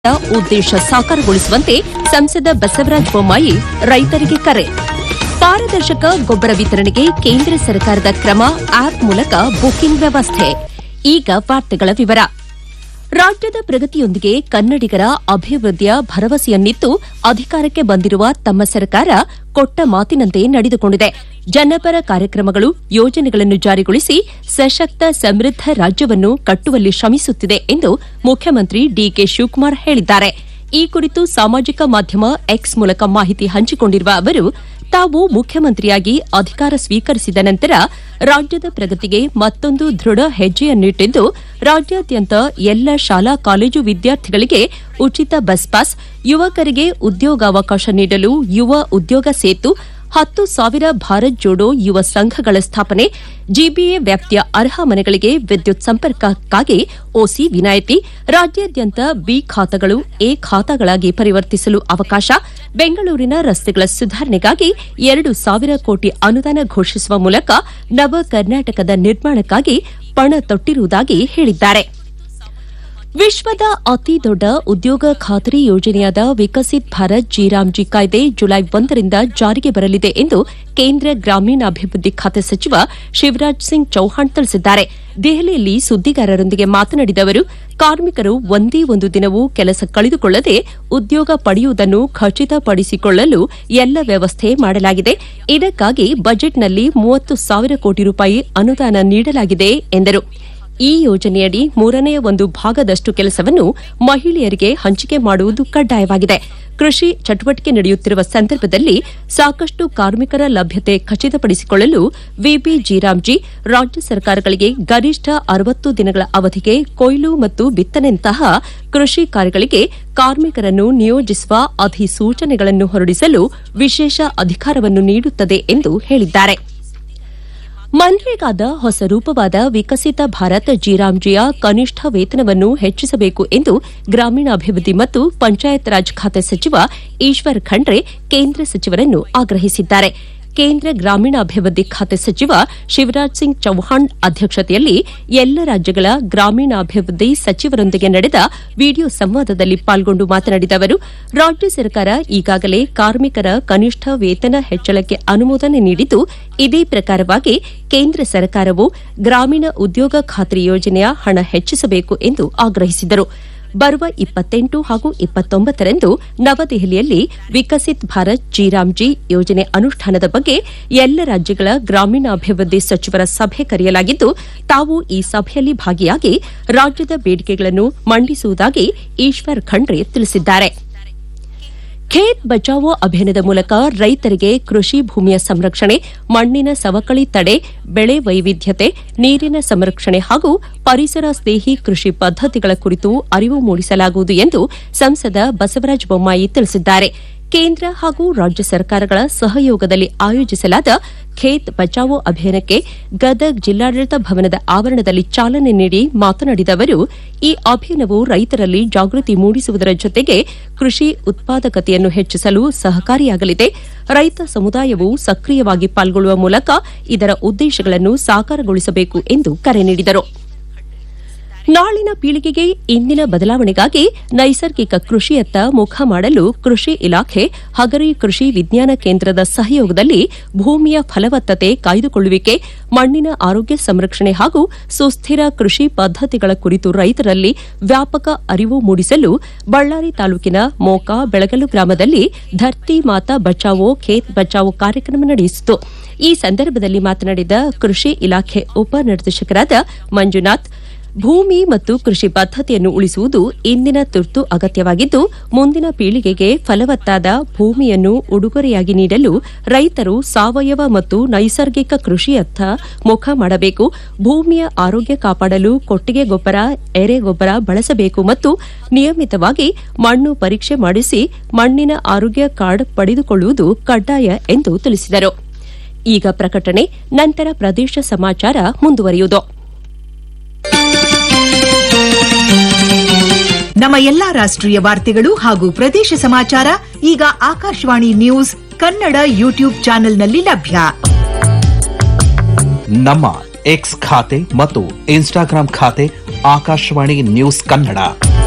ಉದ್ದೇಶ ಸಾಕಾರಗೊಳಿಸುವಂತೆ ಸಂಸದ ಬಸವರಾಜ ಬೊಮ್ಮಾಯಿ ರೈತರಿಗೆ ಕರೆ ಪಾರದರ್ಶಕ ಗೊಬ್ಬರ ವಿತರಣೆಗೆ ಕೇಂದ್ರ ಸರ್ಕಾರದ ಕ್ರಮ ಆಪ್ ಮೂಲಕ ಬುಕಿಂಗ್ ವ್ಯವಸ್ಥೆ ಈಗ ವಾರ್ತೆಗಳ ವಿವರ ರಾಜ್ಯದ ಪ್ರಗತಿಯೊಂದಿಗೆ ಕನ್ನಡಿಗರ ಅಭಿವೃದ್ಧಿಯ ಭರವಸೆಯನ್ನಿತ್ತು ಅಧಿಕಾರಕ್ಕೆ ಬಂದಿರುವ ತಮ್ಮ ಸರ್ಕಾರ ಕೊಟ್ಟ ಮಾತಿನಂತೆ ನಡೆದುಕೊಂಡಿದೆ ಜನಪರ ಕಾರ್ಯಕ್ರಮಗಳು ಯೋಜನೆಗಳನ್ನು ಜಾರಿಗೊಳಿಸಿ ಸಶಕ್ತ ಸಮೃದ್ಧ ರಾಜ್ಯವನ್ನು ಕಟ್ಟುವಲ್ಲಿ ಶ್ರಮಿಸುತ್ತಿದೆ ಎಂದು ಮುಖ್ಯಮಂತ್ರಿ ಡಿಕೆ ಶಿವಕುಮಾರ್ ಹೇಳಿದ್ದಾರೆ ಈ ಕುರಿತು ಸಾಮಾಜಿಕ ಮಾಧ್ಯಮ ಎಕ್ಸ್ ಮೂಲಕ ಮಾಹಿತಿ ಹಂಚಿಕೊಂಡಿರುವ ಅವರು ತಾವು ಮುಖ್ಯಮಂತ್ರಿಯಾಗಿ ಅಧಿಕಾರ ಸ್ವೀಕರಿಸಿದ ನಂತರ ರಾಜ್ಯದ ಪ್ರಗತಿಗೆ ಮತ್ತೊಂದು ದೃಢ ಹೆಜ್ಜೆಯನ್ನಿಟ್ಟಿದ್ದು ರಾಜ್ಯಾದ್ಯಂತ ಎಲ್ಲ ಶಾಲಾ ಕಾಲೇಜು ವಿದ್ಯಾರ್ಥಿಗಳಿಗೆ ಉಚಿತ ಬಸ್ ಪಾಸ್ ಯುವಕರಿಗೆ ಉದ್ಯೋಗಾವಕಾಶ ನೀಡಲು ಯುವ ಉದ್ಯೋಗ ಸೇತು ಹತ್ತು ಸಾವಿರ ಭಾರತ್ ಜೋಡೋ ಯುವ ಸಂಘಗಳ ಸ್ಥಾಪನೆ ಜಿಬಿಎ ವ್ಯಾಪ್ತಿಯ ಅರ್ಹ ಮನೆಗಳಿಗೆ ವಿದ್ಯುತ್ ಸಂಪರ್ಕಕ್ಕಾಗಿ ಒಸಿ ವಿನಾಯಿತಿ ರಾಜ್ಯಾದ್ಯಂತ ಬಿ ಖಾತಾಗಳು ಎ ಖಾತಾಗಳಾಗಿ ಪರಿವರ್ತಿಸಲು ಅವಕಾಶ ಬೆಂಗಳೂರಿನ ರಸ್ತೆಗಳ ಸುಧಾರಣೆಗಾಗಿ ಎರಡು ಸಾವಿರ ಕೋಟಿ ಅನುದಾನ ಘೋಷಿಸುವ ಮೂಲಕ ನವ ಕರ್ನಾಟಕದ ನಿರ್ಮಾಣಕ್ಕಾಗಿ ಪಣ ತೊಟ್ಟಿರುವುದಾಗಿ ಹೇಳಿದ್ದಾರೆ ವಿಶ್ವದ ಅತಿ ದೊಡ್ಡ ಉದ್ಯೋಗ ಖಾತರಿ ಯೋಜನೆಯಾದ ವಿಕಸಿತ್ ಭಾರತ್ ಜಿರಾಮ್ಜಿ ಕಾಯ್ದೆ ಜುಲೈ ಒಂದರಿಂದ ಜಾರಿಗೆ ಬರಲಿದೆ ಎಂದು ಕೇಂದ್ರ ಗ್ರಾಮೀಣಾಭಿವೃದ್ಧಿ ಖಾತೆ ಸಚಿವ ಶಿವರಾಜ್ ಸಿಂಗ್ ಚೌಹಾಣ್ ತಿಳಿಸಿದ್ದಾರೆ ದೆಹಲಿಯಲ್ಲಿ ಸುದ್ದಿಗಾರರೊಂದಿಗೆ ಮಾತನಾಡಿದ ಅವರು ಕಾರ್ಮಿಕರು ಒಂದೇ ಒಂದು ದಿನವೂ ಕೆಲಸ ಕಳೆದುಕೊಳ್ಳದೆ ಉದ್ಯೋಗ ಪಡೆಯುವುದನ್ನು ಖಚಿತಪಡಿಸಿಕೊಳ್ಳಲು ಎಲ್ಲ ವ್ಯವಸ್ಥೆ ಮಾಡಲಾಗಿದೆ ಇದಕ್ಕಾಗಿ ಬಜೆಟ್ನಲ್ಲಿ ಮೂವತ್ತು ಸಾವಿರ ಕೋಟಿ ರೂಪಾಯಿ ಅನುದಾನ ನೀಡಲಾಗಿದೆ ಎಂದರು ಈ ಯೋಜನೆಯಡಿ ಮೂರನೇ ಒಂದು ಭಾಗದಷ್ಟು ಕೆಲಸವನ್ನು ಮಹಿಳೆಯರಿಗೆ ಹಂಚಿಕೆ ಮಾಡುವುದು ಕಡ್ಡಾಯವಾಗಿದೆ ಕೃಷಿ ಚಟುವಟಿಕೆ ನಡೆಯುತ್ತಿರುವ ಸಂದರ್ಭದಲ್ಲಿ ಸಾಕಷ್ಟು ಕಾರ್ಮಿಕರ ಲಭ್ಯತೆ ಖಚಿತಪಡಿಸಿಕೊಳ್ಳಲು ವಿಬಿ ಜಿರಾಮ್ಜಿ ರಾಜ್ಯ ಸರ್ಕಾರಗಳಿಗೆ ಗರಿಷ್ಠ ಅರವತ್ತು ದಿನಗಳ ಅವಧಿಗೆ ಕೊಯ್ಲು ಮತ್ತು ಬಿತ್ತನೆಯಂತಹ ಕೃಷಿ ಕಾರ್ಯಗಳಿಗೆ ಕಾರ್ಮಿಕರನ್ನು ನಿಯೋಜಿಸುವ ಅಧಿಸೂಚನೆಗಳನ್ನು ಹೊರಡಿಸಲು ವಿಶೇಷ ಅಧಿಕಾರವನ್ನು ನೀಡುತ್ತದೆ ಎಂದು ಹೇಳಿದ್ದಾರೆ ಮನ್ರೇಗಾದ ಹೊಸ ರೂಪವಾದ ವಿಕಸಿತ ಭಾರತ್ ಜಿರಾಮ್ಜಿಯ ಕನಿಷ್ಠ ವೇತನವನ್ನು ಹೆಚ್ಚಿಸಬೇಕು ಎಂದು ಗ್ರಾಮೀಣಾಭಿವೃದ್ಧಿ ಮತ್ತು ಪಂಚಾಯತ್ ರಾಜ್ ಖಾತೆ ಸಚಿವ ಈಶ್ವರ್ ಖಂಡ್ರೆ ಕೇಂದ್ರ ಸಚಿವರನ್ನು ಆಗ್ರಹಿಸಿದ್ದಾರೆ ಕೇಂದ್ರ ಗ್ರಾಮೀಣಾಭಿವೃದ್ಧಿ ಖಾತೆ ಸಚಿವ ಶಿವರಾಜ್ ಸಿಂಗ್ ಚೌಹಾಣ್ ಅಧ್ಯಕ್ಷತೆಯಲ್ಲಿ ಎಲ್ಲ ರಾಜ್ಯಗಳ ಗ್ರಾಮೀಣಾಭಿವೃದ್ಧಿ ಸಚಿವರೊಂದಿಗೆ ನಡೆದ ವಿಡಿಯೋ ಸಂವಾದದಲ್ಲಿ ಪಾಲ್ಗೊಂಡು ಮಾತನಾಡಿದ ಅವರು ರಾಜ್ಯ ಸರ್ಕಾರ ಈಗಾಗಲೇ ಕಾರ್ಮಿಕರ ಕನಿಷ್ಠ ವೇತನ ಹೆಚ್ಚಳಕ್ಕೆ ಅನುಮೋದನೆ ನೀಡಿದ್ದು ಇದೇ ಪ್ರಕಾರವಾಗಿ ಕೇಂದ್ರ ಸರ್ಕಾರವು ಗ್ರಾಮೀಣ ಉದ್ಯೋಗ ಖಾತ್ರಿ ಯೋಜನೆಯ ಹಣ ಹೆಚ್ಚಿಸಬೇಕು ಎಂದು ಆಗ್ರಹಿಸಿದರು ಬರುವ ಇಪ್ಪತ್ತೆಂಟು ಹಾಗೂ ಇಪ್ಪತ್ತೊಂಬತ್ತರಂದು ನವದೆಹಲಿಯಲ್ಲಿ ವಿಕಸಿತ್ ಭಾರತ್ ಜಿರಾಮ್ಜಿ ಯೋಜನೆ ಅನುಷ್ಠಾನದ ಬಗ್ಗೆ ಎಲ್ಲ ರಾಜ್ಯಗಳ ಗ್ರಾಮೀಣಾಭಿವೃದ್ಧಿ ಸಚಿವರ ಸಭೆ ಕರೆಯಲಾಗಿದ್ದು ತಾವು ಈ ಸಭೆಯಲ್ಲಿ ಭಾಗಿಯಾಗಿ ರಾಜ್ಯದ ಬೇಡಿಕೆಗಳನ್ನು ಮಂಡಿಸುವುದಾಗಿ ಈಶ್ವರ್ ಖಂಡ್ರೆ ತಿಳಿಸಿದ್ದಾರೆ ಖೇತ್ ಬಚಾವೋ ಅಭಿಯಾನದ ಮೂಲಕ ರೈತರಿಗೆ ಕೃಷಿ ಭೂಮಿಯ ಸಂರಕ್ಷಣೆ ಮಣ್ಣಿನ ಸವಕಳಿ ತಡೆ ಬೆಳೆ ವೈವಿಧ್ಯತೆ ನೀರಿನ ಸಂರಕ್ಷಣೆ ಹಾಗೂ ಪರಿಸರ ಸ್ನೇಹಿ ಕೃಷಿ ಪದ್ದತಿಗಳ ಕುರಿತು ಅರಿವು ಮೂಡಿಸಲಾಗುವುದು ಎಂದು ಸಂಸದ ಬಸವರಾಜ ಬೊಮ್ಮಾಯಿ ತಿಳಿಸಿದ್ದಾರೆ ಕೇಂದ್ರ ಹಾಗೂ ರಾಜ್ಯ ಸರ್ಕಾರಗಳ ಸಹಯೋಗದಲ್ಲಿ ಆಯೋಜಿಸಲಾದ ಖೇತ್ ಬಚಾವೋ ಅಭಿಯಾನಕ್ಕೆ ಗದಗ್ ಜಿಲ್ಲಾಡಳಿತ ಭವನದ ಆವರಣದಲ್ಲಿ ಚಾಲನೆ ನೀಡಿ ಮಾತನಾಡಿದ ಅವರು ಈ ಅಭಿಯಾನವು ರೈತರಲ್ಲಿ ಜಾಗೃತಿ ಮೂಡಿಸುವುದರ ಜೊತೆಗೆ ಕೃಷಿ ಉತ್ಪಾದಕತೆಯನ್ನು ಹೆಚ್ಚಿಸಲು ಸಹಕಾರಿಯಾಗಲಿದೆ ರೈತ ಸಮುದಾಯವು ಸಕ್ರಿಯವಾಗಿ ಪಾಲ್ಗೊಳ್ಳುವ ಮೂಲಕ ಇದರ ಉದ್ದೇಶಗಳನ್ನು ಸಾಕಾರಗೊಳಿಸಬೇಕು ಎಂದು ಕರೆ ನೀಡಿದರು ನಾಳಿನ ಪೀಳಿಗೆಗೆ ಇಂದಿನ ಬದಲಾವಣೆಗಾಗಿ ನೈಸರ್ಗಿಕ ಕೃಷಿಯತ್ತ ಮುಖ ಮಾಡಲು ಕೃಷಿ ಇಲಾಖೆ ಹಗರಿ ಕೃಷಿ ವಿಜ್ಞಾನ ಕೇಂದ್ರದ ಸಹಯೋಗದಲ್ಲಿ ಭೂಮಿಯ ಫಲವತ್ತತೆ ಕಾಯ್ದುಕೊಳ್ಳುವಿಕೆ ಮಣ್ಣಿನ ಆರೋಗ್ಯ ಸಂರಕ್ಷಣೆ ಹಾಗೂ ಸುಸ್ಥಿರ ಕೃಷಿ ಪದ್ದತಿಗಳ ಕುರಿತು ರೈತರಲ್ಲಿ ವ್ಯಾಪಕ ಅರಿವು ಮೂಡಿಸಲು ಬಳ್ಳಾರಿ ತಾಲೂಕಿನ ಮೋಕಾ ಬೆಳಗಲು ಗ್ರಾಮದಲ್ಲಿ ಧರ್ತಿ ಮಾತಾ ಬಚಾವೋ ಖೇತ್ ಬಚಾವೋ ಕಾರ್ಯಕ್ರಮ ನಡೆಯಿತು ಈ ಸಂದರ್ಭದಲ್ಲಿ ಮಾತನಾಡಿದ ಕೃಷಿ ಇಲಾಖೆ ಉಪನಿರ್ದೇಶಕರಾದ ಮಂಜುನಾಥ್ ಭೂಮಿ ಮತ್ತು ಕೃಷಿ ಪದ್ದತಿಯನ್ನು ಉಳಿಸುವುದು ಇಂದಿನ ತುರ್ತು ಅಗತ್ಯವಾಗಿದ್ದು ಮುಂದಿನ ಪೀಳಿಗೆಗೆ ಫಲವತ್ತಾದ ಭೂಮಿಯನ್ನು ಉಡುಗೊರೆಯಾಗಿ ನೀಡಲು ರೈತರು ಸಾವಯವ ಮತ್ತು ನೈಸರ್ಗಿಕ ಕೃಷಿಯತ್ತ ಮುಖ ಮಾಡಬೇಕು ಭೂಮಿಯ ಆರೋಗ್ಯ ಕಾಪಾಡಲು ಕೊಟ್ಟಿಗೆ ಗೊಬ್ಬರ ಎರೆಗೊಬ್ಬರ ಬಳಸಬೇಕು ಮತ್ತು ನಿಯಮಿತವಾಗಿ ಮಣ್ಣು ಪರೀಕ್ಷೆ ಮಾಡಿಸಿ ಮಣ್ಣಿನ ಆರೋಗ್ಯ ಕಾರ್ಡ್ ಪಡೆದುಕೊಳ್ಳುವುದು ಕಡ್ಡಾಯ ಎಂದು ತಿಳಿಸಿದರು ಈಗ ಪ್ರಕಟಣೆ ನಂತರ ಪ್ರದೇಶ ಸಮಾಚಾರ ಮುಂದುವರಿಯುವುದು ನಮ್ಮ ಎಲ್ಲಾ ರಾಷ್ಟ್ರೀಯ ವಾರ್ತೆಗಳು ಹಾಗೂ ಪ್ರದೇಶ ಸಮಾಚಾರ ಈಗ ಆಕಾಶವಾಣಿ ನ್ಯೂಸ್ ಕನ್ನಡ ಯೂಟ್ಯೂಬ್ ಚಾನೆಲ್ನಲ್ಲಿ ಲಭ್ಯ ನಮ್ಮ ಎಕ್ಸ್ ಖಾತೆ ಮತ್ತು ಇನ್ಸ್ಟಾಗ್ರಾಂ ಖಾತೆ ಆಕಾಶವಾಣಿ ನ್ಯೂಸ್ ಕನ್ನಡ